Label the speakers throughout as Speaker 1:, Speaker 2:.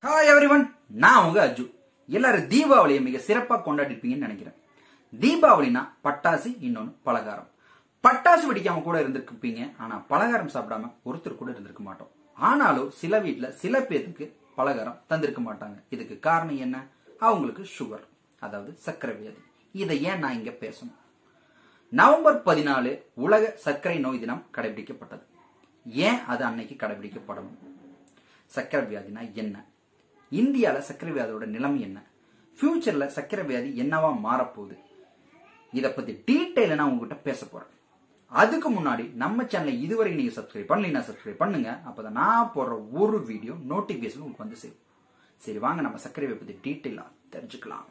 Speaker 1: hi everyone நான் உங்க அஜு எல்லாரும் தீபாவளியை மிக சிறப்பா கொண்டாடிருப்பீங்கன்னு நினைக்கிறேன் தீபாவளினா பட்டாசு இன்னொன்னு பலகாரம் பட்டாசு வெடிக்காம கூட இருந்திருப்பீங்க ஆனா பலகாரம் சாப்பிடாம ஒருத்தர் கூட இருந்திருக்க மாட்டோம் ஆனாலும் சில வீட்ல சில பேருக்கு பலகாரம் தந்திருக்க மாட்டாங்க இதுக்கு காரணம் என்ன அவங்களுக்கு சுகர் அதாவது சர்க்கரை வியாதி இதை ஏன் நான் இங்க பேசணும் நவம்பர் பதினாலு உலக சர்க்கரை நோய் தினம் கடைபிடிக்கப்பட்டது ஏன் அது அன்னைக்கு கடைபிடிக்கப்படணும் சர்க்கரை வியாதினா என்ன இந்தியால சர்க்கரை வியாதியோட நிலைமை என்ன ஃபியூச்சர்ல சர்க்கரை வியாதி என்னவா மாறப்போகுது இத பத்தி டீட்டெயில நான் உங்ககிட்ட பேச போறேன் அதுக்கு முன்னாடி நம்ம சேனலை இதுவரை நீங்க சப்ஸ்கிரைப் பண்ணலைன்னா சப்ஸ்கிரைப் பண்ணுங்க அப்பதான் நான் போடுற ஒரு வீடியோ நோட்டிபிகேஷன் உங்களுக்கு வந்து சேரும் சரி வாங்க நம்ம சர்க்கரை வியாதி பத்தி டீட்டெயிலா தெரிஞ்சுக்கலாம்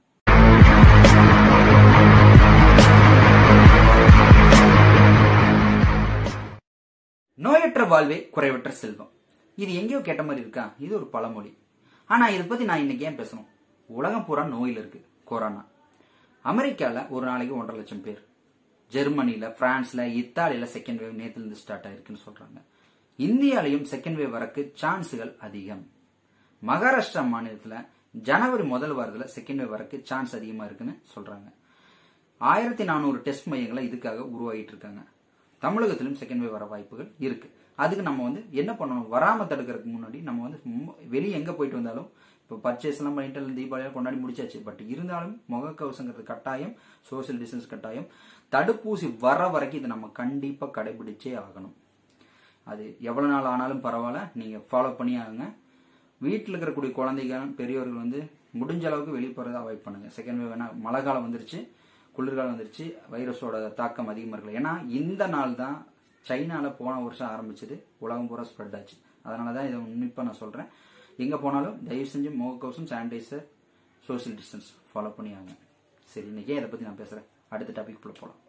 Speaker 1: நோயற்ற வாழ்வே குறைவற்ற செல்வம் இது எங்கேயோ கேட்ட மாதிரி இருக்கா இது ஒரு பழமொழி ஆனா இதை பத்தி நான் இன்னைக்கு ஏன் பேசணும் உலகம் பூரா நோயில் இருக்கு கொரோனா அமெரிக்கால ஒரு நாளைக்கு ஒன்றரை லட்சம் பேர் ஜெர்மனில பிரான்ஸ்ல இத்தாலியில செகண்ட் வேவ் நேத்துல இருந்து ஸ்டார்ட் ஆயிருக்குன்னு சொல்றாங்க இந்தியாலையும் செகண்ட் வேவ் வரக்கு சான்ஸுகள் அதிகம் மகாராஷ்டிரா மாநிலத்துல ஜனவரி முதல் வாரத்துல செகண்ட் வேவ் வரக்கு சான்ஸ் அதிகமா இருக்குன்னு சொல்றாங்க ஆயிரத்தி நானூறு டெஸ்ட் மையங்களை இதுக்காக உருவாகிட்டு இருக்காங்க தமிழகத்திலும் செகண்ட் வேவ் வர வாய்ப்புகள் இருக்கு அதுக்கு நம்ம வந்து என்ன பண்ணணும் வராம தடுக்கிறதுக்கு முன்னாடி நம்ம வந்து வெளியே எங்க போயிட்டு வந்தாலும் இப்போ பர்ச்சேஸ் எல்லாம் பண்ணிட்டு தீபாவளியாக கொண்டாடி முடிச்சாச்சு பட் இருந்தாலும் முகக்கவசங்கிறது கட்டாயம் சோசியல் டிஸ்டன்ஸ் கட்டாயம் தடுப்பூசி வர வரைக்கும் இதை நம்ம கண்டிப்பா கடைபிடிச்சே ஆகணும் அது எவ்வளவு நாள் ஆனாலும் பரவாயில்ல நீங்க ஃபாலோ பண்ணி ஆகுங்க வீட்டில் இருக்கக்கூடிய குழந்தைகள் பெரியவர்கள் வந்து முடிஞ்ச அளவுக்கு வெளியே போறதை அவாய்ட் பண்ணுங்க செகண்ட் வேவ் வேணா மழை காலம் வந்துருச்சு குளிர்காலம் வந்துருச்சு வைரஸோட தாக்கம் அதிகமாக இருக்கு ஏன்னா இந்த நாள் தான் சைனால போன வருஷம் ஆரம்பிச்சது உலகம் பூரா ஸ்ப்ரெட் ஆச்சு அதனால தான் இதை உன்னிப்பாக நான் சொல்றேன் எங்க போனாலும் தயவு செஞ்சு முகக்கவசம் சானிடைசர் சோசியல் டிஸ்டன்ஸ் ஃபாலோ பண்ணி ஆகுங்க சரி இன்னைக்கே இதை பத்தி நான் பேசுறேன் அடுத்த டாபிக் போகலாம்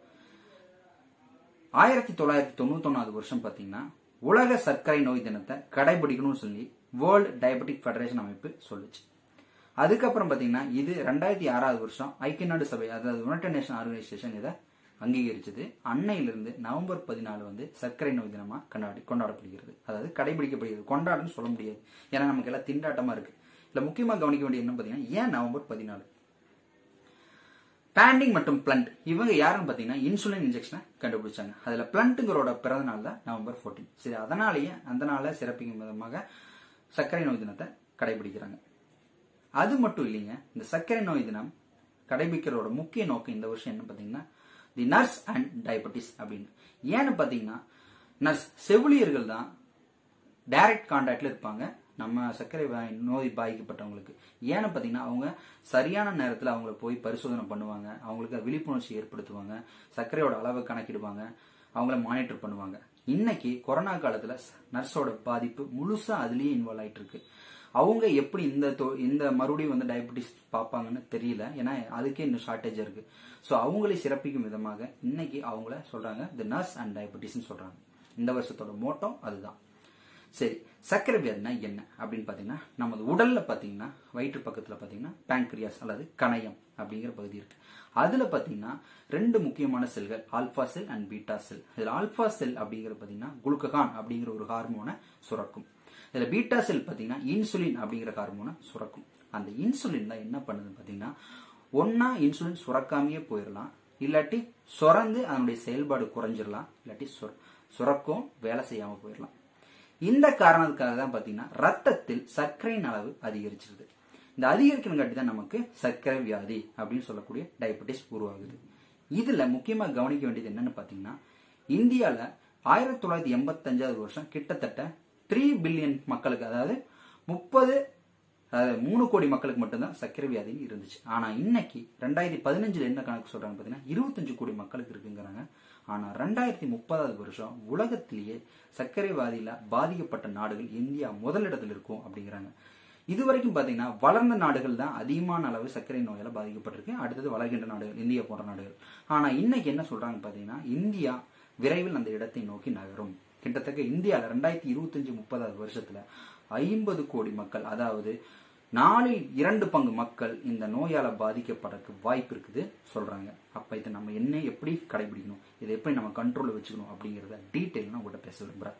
Speaker 1: ஆயிரத்தி தொள்ளாயிரத்தி தொண்ணூத்தொன்னாவது வருஷம் பாத்தீங்கன்னா உலக சர்க்கரை நோய் தினத்தை கடைபிடிக்கணும்னு சொல்லி வேர்ல்டு டயபெட்டிக் ஃபெடரேஷன் அமைப்பு சொல்லுச்சு அதுக்கப்புறம் பாத்தீங்கன்னா இது ரெண்டாயிரத்தி ஆறாவது வருஷம் ஐக்கிய நாடு சபை அதாவது யுனைடெட் நேஷன் ஆர்கனைசேஷன் இதை அங்கீகரிச்சது அன்னையிலிருந்து நவம்பர் பதினாலு வந்து சர்க்கரை நோய் தினமா கொண்டாடி கொண்டாடப்படுகிறது அதாவது கடைபிடிக்கப்படுகிறது கொண்டாடுன்னு சொல்ல முடியாது ஏன்னா நமக்கு எல்லாம் திண்டாட்டமா இருக்கு இதுல முக்கியமா கவனிக்க வேண்டிய என்ன பாத்தீங்கன்னா ஏன் நவம்பர் பதினாலு பேண்டிங் மற்றும் பிளண்ட் இவங்க யாருன்னு பாத்தீங்கன்னா இன்சுலின் இன்ஜெக்ஷனை கண்டுபிடிச்சாங்க அதுல பிளண்ட்டுங்கிறோட பிறந்த நாள் தான் நவம்பர் ஃபோர்டீன் சரி அதனாலேயே அந்த நாளை சிறப்பிக்கும் விதமாக சர்க்கரை நோய் தினத்தை கடைபிடிக்கிறாங்க அது மட்டும் இல்லைங்க இந்த சர்க்கரை நோய் தினம் கடைபிடிக்கிறதோட முக்கிய நோக்கம் இந்த வருஷம் என்ன பாத்தீங்கன்னா தி நர்ஸ் அண்ட் டயபெட்டிஸ் அப்படின்னு ஏன்னு பாத்தீங்கன்னா நர்ஸ் செவிலியர்கள் தான் டைரக்ட் கான்டாக்ட்ல இருப்பாங்க நம்ம சர்க்கரை நோய் பாதிக்கப்பட்டவங்களுக்கு ஏன்னு பாத்தீங்கன்னா அவங்க சரியான நேரத்தில் அவங்கள போய் பரிசோதனை பண்ணுவாங்க அவங்களுக்கு விழிப்புணர்ச்சி ஏற்படுத்துவாங்க சர்க்கரையோட அளவை கணக்கிடுவாங்க அவங்கள மானிட்டர் பண்ணுவாங்க இன்னைக்கு கொரோனா காலத்துல நர்ஸோட பாதிப்பு முழுசா அதுலயே இன்வால்வ் ஆயிட்டு இருக்கு அவங்க எப்படி இந்த இந்த மறுபடியும் வந்து டயபெட்டிஸ் பார்ப்பாங்கன்னு தெரியல ஏன்னா அதுக்கே இன்னும் ஷார்டேஜ் இருக்கு ஸோ அவங்களே சிறப்பிக்கும் விதமாக இன்னைக்கு அவங்கள சொல்றாங்க தி நர்ஸ் அண்ட் டயபெட்டிஸ் சொல்றாங்க இந்த வருஷத்தோட மோட்டம் அதுதான் சரி சர்க்கரை வியாதினா என்ன அப்படின்னு பாத்தீங்கன்னா நமது உடல்ல பாத்தீங்கன்னா வயிற்று பக்கத்துல பாத்தீங்கன்னா பேங்க்ரியாஸ் அல்லது கணையம் அப்படிங்கிற பகுதி இருக்கு அதுல பாத்தீங்கன்னா ரெண்டு முக்கியமான செல்கள் alpha cell and beta cell இதுல ஆல்பா செல் அப்படிங்கிற பாத்தீங்கன்னா குளுக்ககான் அப்படிங்கிற ஒரு ஹார்மோனை சுரக்கும் இதுல பீட்டா செல் பாத்தீங்கன்னா இன்சுலின் அப்படிங்கிற ஹார்மோனை சுரக்கும் அந்த இன்சுலின் தான் என்ன பண்ணுது பாத்தீங்கன்னா ஒன்னா இன்சுலின் சுரக்காமையே போயிடலாம் இல்லாட்டி சுரந்து அதனுடைய செயல்பாடு குறைஞ்சிடலாம் இல்லாட்டி சுரக்கும் வேலை செய்யாம போயிடலாம் இந்த காரணத்துக்காக தான் பாத்தீங்கன்னா ரத்தத்தில் சர்க்கரையின் அளவு அதிகரிச்சிருது இந்த அதிகரிக்கணுங்காட்டி தான் நமக்கு சர்க்கரை வியாதி அப்படின்னு சொல்லக்கூடிய டயபெட்டிஸ் உருவாகுது இதுல முக்கியமா கவனிக்க வேண்டியது என்னன்னு பாத்தீங்கன்னா இந்தியால ஆயிரத்தி தொள்ளாயிரத்தி எண்பத்தி அஞ்சாவது வருஷம் கிட்டத்தட்ட த்ரீ பில்லியன் மக்களுக்கு அதாவது முப்பது அதாவது மூணு கோடி மக்களுக்கு மட்டும்தான் சர்க்கரை வியாதி இருந்துச்சு ஆனா இன்னைக்கு ரெண்டாயிரத்தி பதினஞ்சுல என்ன கணக்கு சொல்றாங்க பாத்தீங்கன்னா இருபத்தஞ்சு கோடி மக்களுக்கு இருக்குங்கிறாங்க ஆனா ரெண்டாயிரத்தி முப்பதாவது வருஷம் உலகத்திலேயே சர்க்கரை வியாதியில பாதிக்கப்பட்ட நாடுகள் இந்தியா முதலிடத்தில் இருக்கும் அப்படிங்கிறாங்க இது வரைக்கும் பாத்தீங்கன்னா வளர்ந்த நாடுகள் தான் அதிகமான அளவு சர்க்கரை நோயால பாதிக்கப்பட்டிருக்கு அடுத்தது வளர்கின்ற நாடுகள் இந்தியா போன்ற நாடுகள் ஆனா இன்னைக்கு என்ன சொல்றாங்க பாத்தீங்கன்னா இந்தியா விரைவில் அந்த இடத்தை நோக்கி நகரும் கிட்டத்தட்ட இந்தியாவில் ரெண்டாயிரத்தி இருபத்தஞ்சு முப்பதாவது வருஷத்துல ஐம்பது கோடி மக்கள் அதாவது நாலில் இரண்டு பங்கு மக்கள் இந்த நோயால பாதிக்கப்படக்கு வாய்ப்பு இருக்குது சொல்றாங்க அப்ப இதை நம்ம என்ன எப்படி கடைபிடிக்கணும் இதை எப்படி நம்ம கண்ட்ரோல்ல வச்சுக்கணும் அப்படிங்கறத டீட்டெயில் நான் உங்கள்கிட்ட பேச விரும்புறேன்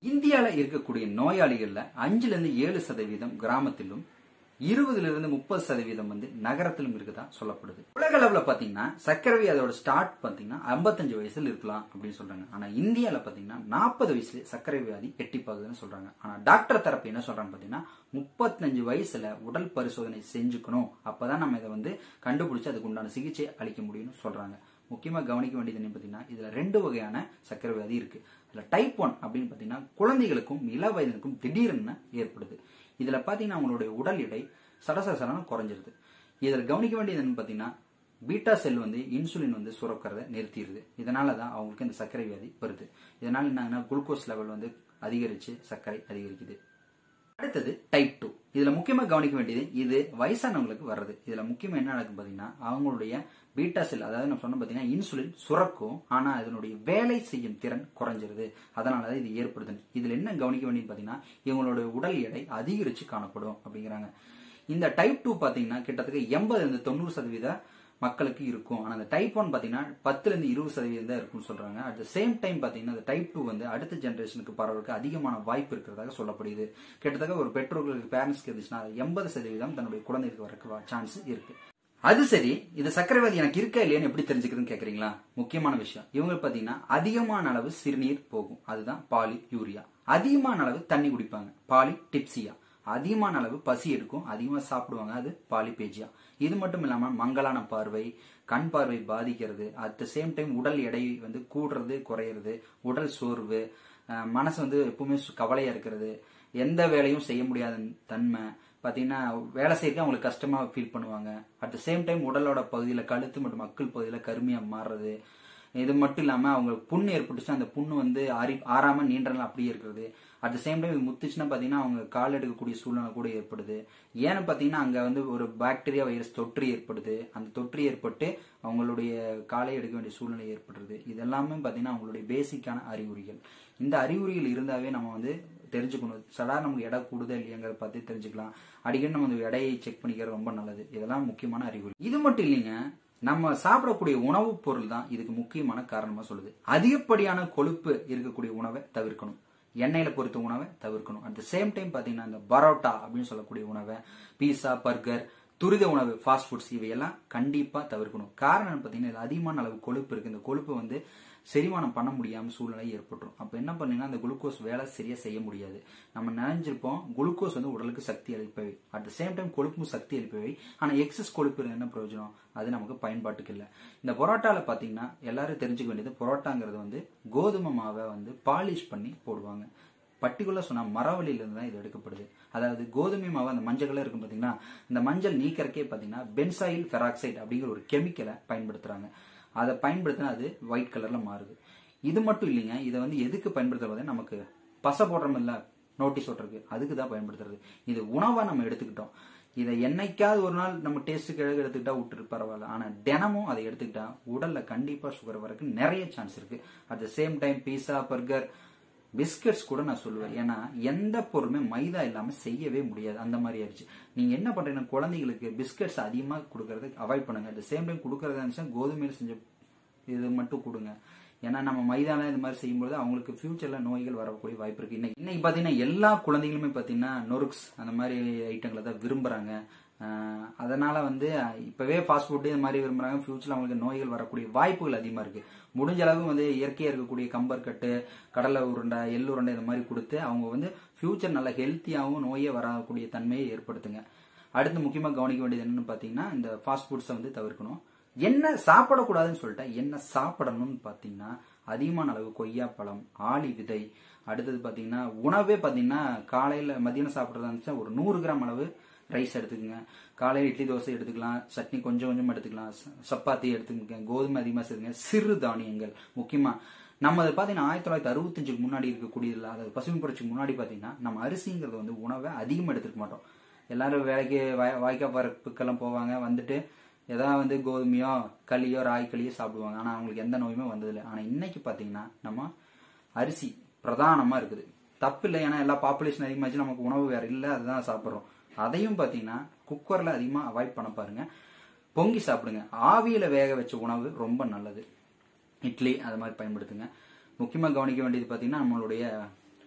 Speaker 1: இந்தியாவில் இருக்கக்கூடிய நோயாளிகள்ல அஞ்சுல இருந்து ஏழு சதவீதம் கிராமத்திலும் இருபதுல இருந்து முப்பது சதவீதம் வந்து நகரத்திலும் இருக்குதா சொல்லப்படுது உலக அளவுல பாத்தீங்கன்னா சர்க்கரை வியாதியோட ஸ்டார்ட் பாத்தீங்கன்னா 55 வயசுல இருக்கலாம் அப்படின்னு சொல்றாங்க ஆனா இந்தியால பாத்தீங்கன்னா நாற்பது வயசுல சர்க்கரை வியாதி எட்டி பாக்குதுன்னு சொல்றாங்க ஆனா டாக்டர் தரப்பு என்ன சொல்றாங்க பாத்தீங்கன்னா முப்பத்தஞ்சு வயசுல உடல் பரிசோதனை செஞ்சுக்கணும் அப்பதான் நம்ம இதை வந்து கண்டுபிடிச்சு அதுக்கு உண்டான சிகிச்சை அளிக்க முடியும்னு சொல்றாங்க முக்கியமா கவனிக்க வேண்டியது என்ன பாத்தீங்கன்னா இதுல ரெண்டு வகையான சர்க்கரை வியாதி இருக்கு இதுல டைப் ஒன் அப்படின்னு பாத்தீங்கன்னா குழந்தைகளுக்கும் இள வயதினருக்கும் திடீர்னு ஏற்படுது இதுல பாத்தீங்கன்னா அவங்களுடைய உடல் எடை சடசடசடன்னு குறைஞ்சிருது இதுல கவனிக்க வேண்டியது என்னன்னு பாத்தீங்கன்னா பீட்டா செல் வந்து இன்சுலின் வந்து சுரக்கிறத நிறுத்திடுது இதனால தான் அவங்களுக்கு இந்த சர்க்கரை வியாதி வருது இதனால என்னங்கன்னா குளுக்கோஸ் லெவல் வந்து அதிகரிச்சு சர்க்கரை அதிகரிக்குது அடுத்தது டைப் டூ இதுல முக்கியமா கவனிக்க வேண்டியது இது வயசானவங்களுக்கு வர்றது இதுல முக்கியமா என்ன நடக்கும் பாத்தீங்கன்னா அவங்களுடைய பீட்டா செல் அதாவது நம்ம சொன்ன பாத்தீங்கன்னா இன்சுலின் சுரக்கும் ஆனா அதனுடைய வேலை செய்யும் திறன் குறைஞ்சிருது அதனாலதான் இது ஏற்படுது இதுல என்ன கவனிக்க வேண்டியது பாத்தீங்கன்னா இவங்களுடைய உடல் எடை அதிகரிச்சு காணப்படும் அப்படிங்கிறாங்க இந்த டைப் டூ பாத்தீங்கன்னா கிட்டத்தட்ட எண்பது இருந்து தொண்ணூறு சதவீத மக்களுக்கு இருக்கும் ஆனா அந்த டைப் ஒன் பாத்தீங்கன்னா பத்துல இருந்து இருபது சதவீதம் தான் இருக்கும்னு சொல்றாங்க அட் த சேம் டைம் பாத்தீங்கன்னா அந்த டைப் டூ வந்து அடுத்த ஜெனரேஷனுக்கு பரவலுக்கு அதிகமான வாய்ப்பு இருக்கிறதாக சொல்லப்படுது கிட்டத்தட்ட ஒரு பெற்றோர்களுக்கு பேரண்ட்ஸ்க்கு இருந்துச்சுன்னா எண்பது சதவீதம் தன்னுடைய குழந்தைக்கு வரக்கு சான்ஸ் இருக்கு அது சரி இது சக்கரவாதி எனக்கு இருக்கா இல்லையான்னு எப்படி தெரிஞ்சுக்கிறதுன்னு கேக்குறீங்களா முக்கியமான விஷயம் இவங்க பாத்தீங்கன்னா அதிகமான அளவு சிறுநீர் போகும் அதுதான் பாலி யூரியா அதிகமான அளவு தண்ணி குடிப்பாங்க பாலி டிப்சியா அதிகமான அளவு பசி எடுக்கும் அதிகமா சாப்பிடுவாங்க அது பாலிபேஜியா இது மட்டும் இல்லாம மங்கலான பார்வை கண் பார்வை பாதிக்கிறது அட் த சேம் டைம் உடல் எடை வந்து கூடுறது குறையிறது உடல் சோர்வு அஹ் மனசு வந்து எப்பவுமே சு- கவலையா இருக்கிறது எந்த வேலையும் செய்ய முடியாத தன்மை பாத்தீங்கன்னா வேலை செய்யறதுக்கு அவங்களுக்கு கஷ்டமா ஃபீல் பண்ணுவாங்க அட் த சேம் டைம் உடலோட பகுதியில கழுத்து மற்றும் அக்குள் பகுதியில கருமையா மாறுறது இது மட்டும் இல்லாம அவங்க புண்ணு ஏற்பட்டுச்சுன்னா அந்த புண்ணு வந்து ஆறி ஆறாம நீண்ட நாள் அப்படியே இருக்கிறது அட் த சேம் டைம் இது முத்துச்சுன்னா பாத்தீங்கன்னா அவங்க கால் எடுக்கக்கூடிய சூழ்நிலை கூட ஏற்படுது ஏன்னு பாத்தீங்கன்னா அங்க வந்து ஒரு பாக்டீரியா வைரஸ் தொற்று ஏற்படுது அந்த தொற்று ஏற்பட்டு அவங்களுடைய காலை எடுக்க வேண்டிய சூழ்நிலை ஏற்படுறது இதெல்லாமே பாத்தீங்கன்னா அவங்களுடைய பேசிக்கான அறிகுறிகள் இந்த அறிகுறிகள் இருந்தாவே நம்ம வந்து தெரிஞ்சுக்கணும் சடா நமக்கு எடை கூடுதா இல்லையாங்கிறத பார்த்து தெரிஞ்சுக்கலாம் அடிக்கடி நம்ம அந்த எடையை செக் பண்ணிக்கிறது ரொம்ப நல்லது இதெல்லாம் முக்கியமான அறிகுறி இது மட்டும் இல்லைங்க நம்ம சாப்பிடக்கூடிய உணவுப் பொருள் தான் இதுக்கு முக்கியமான காரணமா சொல்லுது அதிகப்படியான கொழுப்பு இருக்கக்கூடிய உணவை தவிர்க்கணும் எண்ணெயில பொறுத்த உணவை தவிர்க்கணும் அட் த சேம் டைம் பாத்தீங்கன்னா இந்த பரோட்டா அப்படின்னு சொல்லக்கூடிய உணவை பீஸா பர்கர் துரித உணவு ஃபாஸ்ட் ஃபுட்ஸ் இவையெல்லாம் கண்டிப்பா தவிர்க்கணும் காரணம் என்ன பாத்தீங்கன்னா இதுல அதிகமான அளவு கொழுப்பு இருக்கு இந்த கொழுப்பு வந்து செரிமானம் பண்ண முடியாம சூழ்நிலை ஏற்பட்டுரும் அப்ப என்ன பண்ணீங்கன்னா அந்த குளுக்கோஸ் வேலை சரியா செய்ய முடியாது நம்ம நினைஞ்சிருப்போம் குளுக்கோஸ் வந்து உடலுக்கு சக்தி அளிப்பவை அட் த சேம் டைம் கொழுப்பும் சக்தி அளிப்பவை ஆனா எக்ஸஸ் கொழுப்பு இருந்தா என்ன பிரயோஜனம் அது நமக்கு பயன்பாட்டுக்கு இல்லை இந்த பரோட்டால பாத்தீங்கன்னா எல்லாரும் தெரிஞ்சுக்க வேண்டியது பரோட்டாங்கிறது வந்து கோதுமை மாவை வந்து பாலிஷ் பண்ணி போடுவாங்க பர்டிகுலர் சொன்னா மரவள்ளியில இருந்து தான் இது எடுக்கப்படுது அதாவது கோதுமை மாவு அந்த மஞ்சள் கலர் இருக்கும் பாத்தீங்கன்னா இந்த மஞ்சள் நீக்கறக்கே பாத்தீங்கன்னா பென்சாயில் பெராக்சைடு அப்படிங்கிற ஒரு கெமிக்கலை பயன்படுத்துறாங்க அதை பயன்படுத்தினா அது ஒயிட் கலர்ல மாறுது இது மட்டும் இல்லைங்க இதை வந்து எதுக்கு பயன்படுத்துறது நமக்கு பசை போடுறோம் இல்ல நோட்டீஸ் ஓட்டுறதுக்கு அதுக்கு தான் பயன்படுத்துறது இது உணவா நம்ம எடுத்துக்கிட்டோம் இதை என்னைக்காவது ஒரு நாள் நம்ம டேஸ்ட் கிழக்கு எடுத்துக்கிட்டா விட்டுரு பரவாயில்ல ஆனா தினமும் அதை எடுத்துக்கிட்டா உடல்ல கண்டிப்பா சுகர் வரக்கு நிறைய சான்ஸ் இருக்கு at the same time pizza burger biscuits கூட நான் சொல்லுவேன் ஏன்னா எந்த பொருளுமே மைதா இல்லாம செய்யவே முடியாது அந்த மாதிரி ஆயிடுச்சு நீங்க என்ன பண்றீங்கன்னா குழந்தைகளுக்கு பிஸ்கட்ஸ் அதிகமா கொடுக்கறது அவாய்ட் பண்ணுங்க அட் சேம் டைம் கொடுக்கறதா இருந்துச்சுன்னா கோதுமையில செஞ்ச இது மட்டும் கொடுங்க ஏன்னா நம்ம மைதான இந்த மாதிரி செய்யும்போது அவங்களுக்கு ஃபியூச்சர்ல நோய்கள் வரக்கூடிய வாய்ப்பு இருக்கு இன்னைக்கு இன்னைக்கு பாத்தீங்கன்னா எல்லா குழந்தைகளுமே பாத்தீங்கன்னா நொருக்ஸ் அந்த மாதிரி ஐட்டங்களை தான் விரும்புறாங்க ஆஹ் அதனால வந்து இப்பவே ஃபாஸ்ட் ஃபுட் இந்த மாதிரி விரும்புறாங்க ஃபியூச்சர்ல அவங்களுக்கு நோய்கள் வரக்கூடிய வாய்ப்புகள் அதிகமா இருக்கு முடிஞ்ச அளவு வந்து இயற்கையா இருக்கக்கூடிய கம்பர்கட்டு கடலை உருண்டை எள் உருண்டை இந்த மாதிரி கொடுத்து அவங்க வந்து ஃபியூச்சர் நல்ல ஹெல்த்தியாகவும் நோயே வரக்கூடிய தன்மையை ஏற்படுத்துங்க அடுத்து முக்கியமா கவனிக்க வேண்டியது என்னன்னு பாத்தீங்கன்னா இந்த ஃபாஸ்ட் ஃபுட்ஸை வந்து தவிர்க்கணும் என்ன சாப்பிடக்கூடாதுன்னு சொல்லிட்டா என்ன சாப்பிடணும்னு பாத்தீங்கன்னா அதிகமான அளவு கொய்யாப்பழம் ஆளி விதை அடுத்தது பாத்தீங்கன்னா உணவே பாத்தீங்கன்னா காலையில மதியானம் சாப்பிட்றதா இருந்துச்சுன்னா ஒரு நூறு கிராம் அளவு ரைஸ் எடுத்துக்கங்க காலையில் இட்லி தோசை எடுத்துக்கலாம் சட்னி கொஞ்சம் கொஞ்சம் எடுத்துக்கலாம் ச- சப்பாத்தி எடுத்துக்கங்க கோதுமை அதிகமாக சேர்த்துங்க சிறு தானியங்கள் முக்கியமா நம்ம அதை பார்த்தீங்கன்னா ஆயிரத்தி தொள்ளாயிரத்தி அறுபத்தஞ்சுக்கு முன்னாடி இருக்கக்கூடியதுல அதாவது பசுமை புரட்சிக்கு முன்னாடி பார்த்தீங்கன்னா நம்ம அரிசிங்கிறது வந்து உணவை அதிகமாக எடுத்துக்க மாட்டோம் எல்லாரும் வேலைக்கு வாய் வாய்க்கா பரப்புக்கெல்லாம் போவாங்க வந்துட்டு ஏதாவது வந்து கோதுமையோ களியோ ராய் களியோ சாப்பிடுவாங்க ஆனால் அவங்களுக்கு எந்த நோயுமே வந்ததில்லை ஆனால் இன்னைக்கு பார்த்தீங்கன்னா நம்ம அரிசி பிரதானமா இருக்குது தப்பு இல்லை ஏன்னா எல்லா பாப்புலேஷன் அதிகமாச்சு நமக்கு உணவு வேற இல்லை அதுதான் சாப்பிட்றோம் அதையும் பார்த்தீங்கன்னா குக்கர்ல அதிகமாக அவாய்ட் பண்ண பாருங்க பொங்கி சாப்பிடுங்க ஆவியில வேக வச்ச உணவு ரொம்ப நல்லது இட்லி அது மாதிரி பயன்படுத்துங்க முக்கியமாக கவனிக்க வேண்டியது பார்த்தீங்கன்னா நம்மளுடைய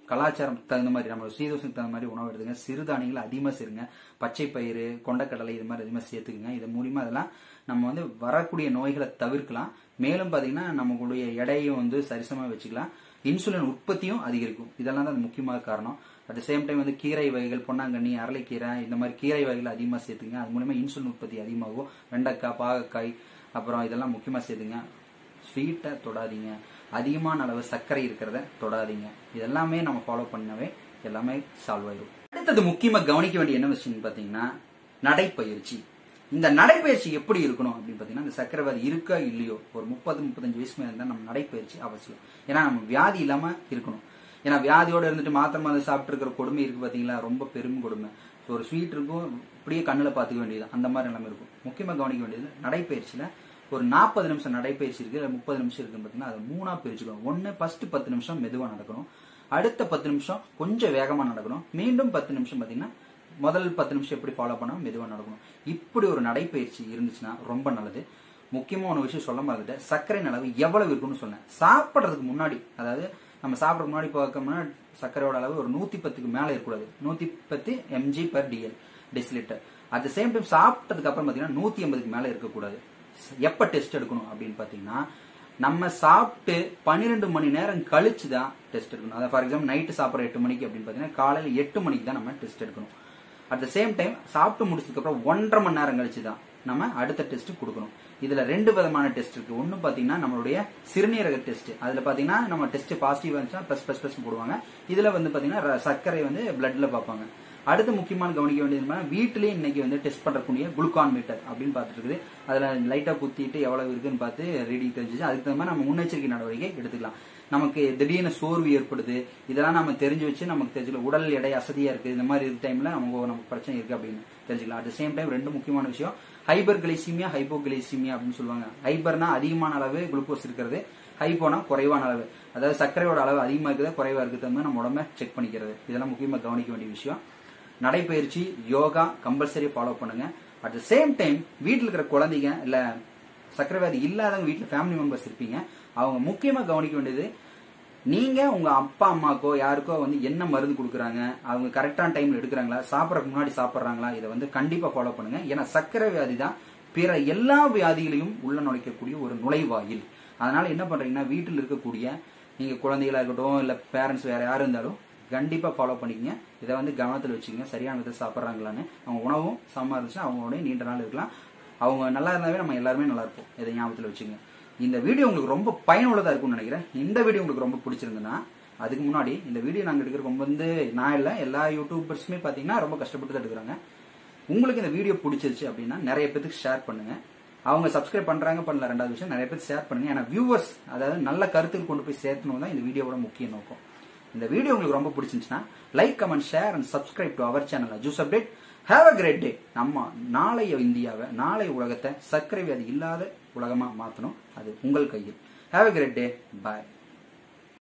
Speaker 1: கலாச்சாரம் தகுந்த மாதிரி நம்ம சீதோஷனுக்கு தகுந்த மாதிரி உணவு எடுத்துங்க சிறுதானியங்களை அதிகமாக சேருங்க பச்சை பயிறு கொண்டக்கடலை இது மாதிரி அதிகமாக சேர்த்துக்குங்க இது மூலியமா அதெல்லாம் நம்ம வந்து வரக்கூடிய நோய்களை தவிர்க்கலாம் மேலும் பார்த்தீங்கன்னா நம்மளுடைய எடையும் வந்து சரிசமாக வச்சுக்கலாம் இன்சுலின் உற்பத்தியும் அதிகரிக்கும் இதெல்லாம் தான் முக்கியமான காரணம் அட் சேம் டைம் வந்து கீரை வகைகள் பொன்னாங்கண்ணி அரளைக்கீரை இந்த மாதிரி கீரை வகைகள் அதிகமாக சேர்த்துங்க அது மூலமா இன்சுலின் உற்பத்தி அதிகமாகும் வெண்டைக்காய் பாகக்காய் அப்புறம் இதெல்லாம் முக்கியமாக சேர்த்துங்க ஸ்வீட்டை தொடாதீங்க அதிகமான அளவு சர்க்கரை இருக்கிறத தொடாதீங்க இதெல்லாமே நம்ம ஃபாலோ பண்ணவே எல்லாமே சால்வ் ஆயிடும் அடுத்தது முக்கியமா கவனிக்க வேண்டிய என்ன விஷயம் பாத்தீங்கன்னா நடைப்பயிற்சி இந்த நடைப்பயிற்சி எப்படி இருக்கணும் அப்படின்னு பாத்தீங்கன்னா இந்த சக்கரவாதி இருக்கா இல்லையோ ஒரு முப்பது முப்பத்தஞ்சு வயசு மேல இருந்தா நம்ம நடைப்பயிற்சி அவசியம் ஏன்னா நம்ம வியாதி இல்லாம இருக்கணும் ஏன்னா வியாதியோட இருந்துட்டு மாத்திரை மருந்து சாப்பிட்டு இருக்கிற கொடுமை இருக்கு பாத்தீங்களா ரொம்ப பெரும் கொடுமை So, ஒரு ஸ்வீட் இருக்கும் இப்படியே கண்ணுல பாத்துக்க வேண்டியது அந்த மாதிரி எல்லாமே இருக்கும் முக்கியமா கவனிக்க வேண்டியது நடைப்பயிற்சியில ஒரு நாற்பது நிமிஷம் நடைப்பயிற்சி இருக்கு இல்ல முப்பது நிமிஷம் இருக்குன்னு பாத்தீங்கன்னா அதை மூணா பிரிச்சுக்கணும் ஒன்னு ஃபர்ஸ்ட் பத்து நிமிஷம் மெதுவா நடக்கணும் அடுத்த பத்து நிமிஷம் கொஞ்சம் வேகமா நடக்கணும் மீண்டும் பத்து நிமிஷம் பாத்தீங்கன்னா முதல் பத்து நிமிஷம் எப்படி ஃபாலோ பண்ணா மெதுவா நடக்கணும் இப்படி ஒரு நடைப்பயிற்சி இருந்துச்சுன்னா ரொம்ப நல்லது முக்கியமா ஒரு விஷயம் சொல்ல மறந்துட்டேன் சர்க்கரை அளவு எவ்வளவு இருக்குன்னு சொன்னேன் சாப்பிடுறதுக்கு முன்னாடி அதாவது நம்ம சாப்பிட்றதுக்கு முன்னாடி பார்க்கணும்னா சர்க்கரையோட அளவு ஒரு நூத்தி பத்துக்கு மேல இருக்கக்கூடாது நூத்தி பத்து mg per dl decilitre at the same time சாப்பிட்டதுக்கு அப்புறம் பாத்தீங்கன்னா நூத்தி எண்பதுக்கு மேல இருக்கக்கூடாது எப்ப டெஸ்ட் எடுக்கணும் அப்படின்னு பாத்தீங்கன்னா நம்ம சாப்பிட்டு பன்னிரெண்டு மணி நேரம் கழிச்சு தான் டெஸ்ட் எடுக்கணும் அதாவது ஃபார் எக்ஸாம்பிள் நைட்டு சாப்பிட்ற எட்டு மணிக்கு அப்படின்னு பாத்தீங்கன்னா காலையில எட்டு மணிக்கு தான் நம்ம டெஸ்ட் எடுக்கணும் அட் த சேம் டைம் சாப்பிட்டு முடிச்சதுக்கு அப்புறம் ஒன்றரை மணி நேரம் கழிச்சு தான் நம்ம அடுத்த டெஸ்ட் கொடுக்கணும் இதுல ரெண்டு விதமான டெஸ்ட் இருக்கு ஒன்னு பாத்தீங்கன்னா நம்மளுடைய சிறுநீரக டெஸ்ட் அதுல பாத்தீங்கன்னா நம்ம டெஸ்ட் பாசிட்டிவ் வந்துச்சுன்னா பிளஸ் பிளஸ் பிளஸ் போடுவாங்க இதுல வந்து பாத்தீங்கன்னா ர- சர்க்கரை வந்து பிளட்ல பார்ப்பாங்க அடுத்து முக்கியமான கவனிக்க வேண்டியது என்னன்னா வீட்டிலேயே இன்னைக்கு வந்து டெஸ்ட் பண்றக்கூடிய குளுக்கான் மீட்டர் அப்படின்னு பார்த்துட்டு இருக்குது அதுல லைட்டா குத்திட்டு எவ்வளவு இருக்குன்னு பார்த்து ரீடிங் தெரிஞ்சுச்சு அதுக்கு தகுந்த மாதிரி நம்ம முன்னெச்சரிக்கை நடவடிக்கை எடுத்துக்கலாம் நமக்கு திடீர்னு சோர்வு ஏற்படுது இதெல்லாம் நம்ம தெரிஞ்சு வச்சு நமக்கு தெரிஞ்சுக்கலாம் உடல் எடை அசதியா இருக்கு இந்த மாதிரி டைம்ல நமக்கு நமக்கு பிரச்சனை இருக்கு அப்படின்னு தெரிஞ்சுக்கலாம் அட் சேம் டைம் ரெண்டு முக்கியமான விஷயம் ஹைபர் கிளைசிமியா ஹைப்போகிளைசிமியா அப்படின்னு சொல்லுவாங்க ஹைபர்னா அதிகமான அளவு குளுக்கோஸ் இருக்கிறது ஹைப்போனா குறைவான அளவு அதாவது சர்க்கரையோட அளவு அதிகமா இருக்குது குறைவா இருக்குது நம்ம உடம்ப செக் பண்ணிக்கிறது இதெல்லாம் முக்கியமா கவனிக்க வேண்டிய விஷயம் நடைப்பயிற்சி யோகா கம்பல்சரி ஃபாலோ பண்ணுங்க அட் த சேம் டைம் வீட்டில் இருக்கிற குழந்தைங்க இல்ல சக்கரவியாதி இல்லாதவங்க வீட்டில் ஃபேமிலி மெம்பர்ஸ் இருப்பீங்க அவங்க முக்கியமா கவனிக்க வேண்டியது நீங்க உங்க அப்பா அம்மாக்கோ யாருக்கோ வந்து என்ன மருந்து கொடுக்குறாங்க அவங்க கரெக்டான டைம்ல எடுக்கிறாங்களா சாப்பிடறதுக்கு முன்னாடி சாப்பிட்றாங்களா இதை வந்து கண்டிப்பா ஃபாலோ பண்ணுங்க ஏன்னா சர்க்கரை வியாதி தான் பிற எல்லா வியாதிகளையும் உள்ள நுழைக்கக்கூடிய ஒரு நுழைவாயில் அதனால என்ன பண்றீங்கன்னா வீட்டில் இருக்கக்கூடிய நீங்க குழந்தைகளா இருக்கட்டும் இல்ல பேரண்ட்ஸ் வேற யாரும் இருந்தாலும் கண்டிப்பா ஃபாலோ பண்ணிக்கங்க இதை வந்து கவனத்தில் வச்சுக்கங்க சரியான விதத்தை சாப்பிட்றாங்களான்னு அவங்க உணவும் சமமா இருந்துச்சுன்னா அவங்களோட நீண்ட நாள் இருக்கலாம் அவங்க நல்லா இருந்தாவே நம்ம எல்லாருமே நல்லா இருப்போம் இதை ஞாபகத்தில் வச்சுங்க இந்த வீடியோ உங்களுக்கு ரொம்ப பயனுள்ளதா இருக்கும்னு நினைக்கிறேன் இந்த வீடியோ உங்களுக்கு ரொம்ப பிடிச்சிருந்ததுன்னா அதுக்கு முன்னாடி இந்த வீடியோ நாங்க எடுக்கிற ரொம்ப வந்து நான் இல்ல எல்லா யூடியூபர்ஸுமே பாத்தீங்கன்னா ரொம்ப கஷ்டப்பட்டு தான் எடுக்கிறாங்க உங்களுக்கு இந்த வீடியோ பிடிச்சிருச்சு அப்படின்னா நிறைய பேருக்கு ஷேர் பண்ணுங்க அவங்க சப்ஸ்கிரைப் பண்றாங்க பண்ணல ரெண்டாவது விஷயம் நிறைய பேர் ஷேர் பண்ணுங்க ஏன்னா வியூவர்ஸ் அதாவது நல்ல கருத்துக்கு கொண்டு போய் சேர்த்தணும் தான் இந்த வீடியோவோட முக்கிய நோக்கம் இந்த வீடியோ உங்களுக்கு ரொம்ப பிடிச்சிருந்துச்சுன்னா like comment share and subscribe to our channel juice update have a great day நம்ம நாளைய இந்தியாவை நாளைய உலகத்தை சர்க்கரை வியாதி இல்லாத உலகமா மாத்தணும் அது உங்கள் கையில் have a great day bye